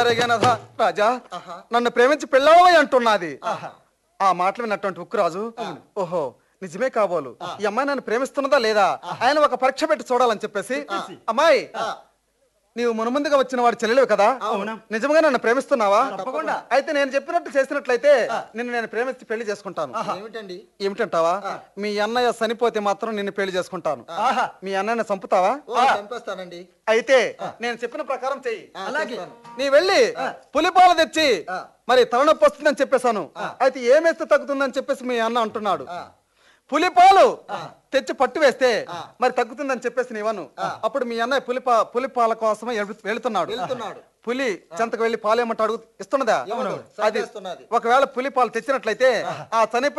అరేగేనదా, రాజా నన్ను ప్రేమించి పెళ్ళావని అంటున్నది ఆ మాటలు విన్నటువంటి ఉక్కురాజు ఓహో నిజమే కాబోలు ఈ అమ్మాయి నన్ను ప్రేమిస్తున్నదా లేదా ఆయన ఒక పరీక్ష పెట్టి చూడాలని చెప్పేసి అమ్మాయి నీవు మునుముందుగా వచ్చిన వాడి చెల్లెలివి కదా నిజంగా నన్ను ప్రేమిస్తున్నావా తప్పకుండా. అయితే నేను చెప్పినట్టు చేసినట్లయితే నిన్ను నేను ప్రేమించి పెళ్లి చేసుకుంటాను ఏమిటండి ఏమిటంటావా మీ అన్నయ్య చనిపోతే మాత్రం నిన్ను పెళ్లి చేసుకుంటాను ఆహా. మీ అన్నయ్యని చంపుతావా ఓ చంపేస్తానండి అయితే నేను చెప్పిన ప్రకారం చెయ్యి ఆ, అలాగే. చేస్తాను. నీ వెళ్ళి పులిపాలు తెచ్చి ఆ. మరి తలనొప్పి వస్తుందని చెప్పేశాను అయితే ఏమేస్తే తగ్గుతుందని చెప్పేసి మీ అన్న అంటున్నాడు ఆ. పులిపాలు తెచ్చి పట్టు వేస్తే మరి తగ్గుతుందని చెప్పేసి నీవను అప్పుడు మీ అన్నయ్య పులిపా పులిపాల కోసమే ఎడు- వెళుతున్నాడు వెళ్తున్నాడు. పులి చెంతకు వెళ్ళి పాలు ఏమంటే అడుగు ఇస్తున్నదా ఇవ్వదు. అది చంపేస్తున్నది. ఒకవేళ పులి పాలు తెచ్చినట్లయితే ఆ చనిపోయిన